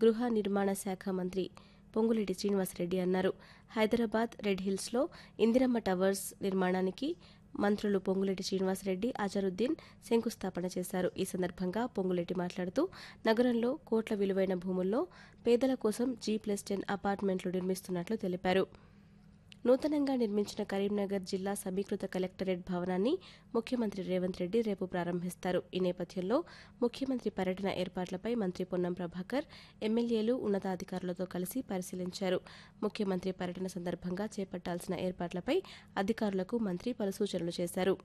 గృహ నిర్మాణ శాఖ మంత్రి పొంగులేటి శ్రీనివాసరెడ్డి అన్నారు హైదరాబాద్ రెడ్ హిల్స్లో ఇందిరమ్మ టవర్స్ నిర్మాణానికి మంత్రులు పొంగులేటి శ్రీనివాసరెడ్డి అజరుద్దీన్ శంకుస్థాపన చేశారు ఈ సందర్భంగా పొంగులేటి మాట్లాడుతూ నగరంలో కోట్ల విలువైన భూముల్లో పేదల కోసం జీ ప్లస్ టెన్ అపార్ట్మెంట్లు నిర్మిస్తున్నట్లు తెలిపారు నూతనంగా నిర్మించిన కరీంనగర్ జిల్లా సమీకృత కలెక్టరేట్ భవనాన్ని ముఖ్యమంత్రి రేవంత్ రెడ్డి రేపు ప్రారంభిస్తారు ఈ నేపథ్యంలో ముఖ్యమంత్రి పర్యటన ఏర్పాట్లపై మంత్రి పొన్నం ప్రభాకర్ ఎమ్మెల్యేలు ఉన్నతాధికారులతో కలిసి పరిశీలించారు ముఖ్యమంత్రి పర్యటన సందర్భంగా చేపట్టాల్సిన ఏర్పాట్లపై అధికారులకు మంత్రి పలు సూచనలు చేశారు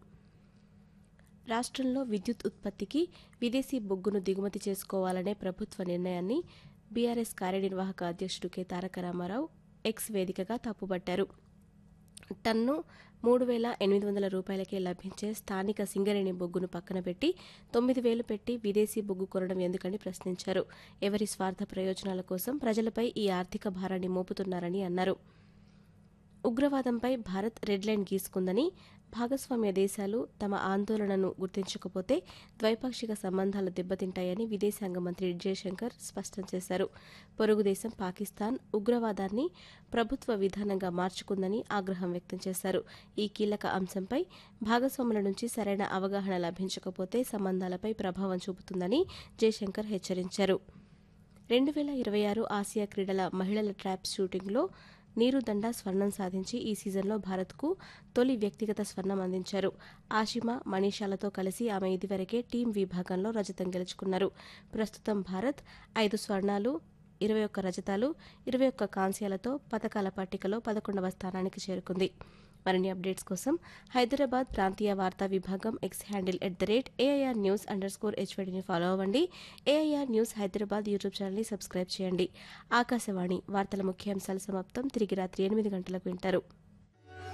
రాష్ట్రంలో విద్యుత్ ఉత్పత్తికి విదేశీ బొగ్గును దిగుమతి చేసుకోవాలనే ప్రభుత్వ నిర్ణయాన్ని బీఆర్ఎస్ కార్యనిర్వాహక అధ్యక్షుడు కె తారక రామారావు ఎక్స్ వేదికగా తప్పుబట్టారు టన్ను మూడు వేల ఎనిమిది వందల రూపాయలకే లభించే స్థానిక సింగరేణి బొగ్గును పక్కన పెట్టి తొమ్మిది వేలు పెట్టి విదేశీ బొగ్గు కొనడం ఎందుకని ప్రశ్నించారు ఎవరి స్వార్థ ప్రయోజనాల కోసం ప్రజలపై ఈ ఆర్థిక భారాన్ని మోపుతున్నారని అన్నారు ఉగ్రవాదంపై భారత్ రెడ్ లైన్ గీసుకుందని భాగస్వామ్య దేశాలు తమ ఆందోళనను గుర్తించకపోతే ద్వైపాక్షిక సంబంధాలు దెబ్బతింటాయని విదేశాంగ మంత్రి జయశంకర్ స్పష్టం చేశారు పొరుగు దేశం పాకిస్తాన్ ఉగ్రవాదాన్ని ప్రభుత్వ విధానంగా మార్చుకుందని ఆగ్రహం వ్యక్తం చేశారు ఈ కీలక అంశంపై భాగస్వాముల నుంచి సరైన అవగాహన లభించకపోతే సంబంధాలపై ప్రభావం చూపుతుందని జయశంకర్ హెచ్చరించారు రెండు వేల ఇరవై ఆరు ఆసియా క్రీడల మహిళల ట్రాప్ షూటింగ్లో నీరుదండ స్వర్ణం సాధించి ఈ సీజన్లో భారత్కు తొలి వ్యక్తిగత స్వర్ణం అందించారు ఆషిమా మనీషాలతో కలిసి ఆమె ఇదివరకే టీం విభాగంలో రజతం గెలుచుకున్నారు ప్రస్తుతం భారత్ ఐదు స్వర్ణాలు ఇరవై ఒక్క రజతాలు ఇరవై ఒక్క కాంస్యాలతో పథకాల పట్టికలో పదకొండవ స్థానానికి చేరుకుంది మరిన్ని అప్డేట్స్ కోసం హైదరాబాద్ ప్రాంతీయ వార్తా విభాగం X handle at the rate AIR news underscore హెచ్వడిని ఫాలో అవ్వండి ఏఐఆర్ న్యూస్ హైదరాబాద్ యూట్యూబ్ ఛానల్ని సబ్స్క్రైబ్ చేయండి ఆకాశవాణి వార్తల ముఖ్యాంశాలు సమాప్తం తిరిగి రాత్రి ఎనిమిది గంటలకు వింటారు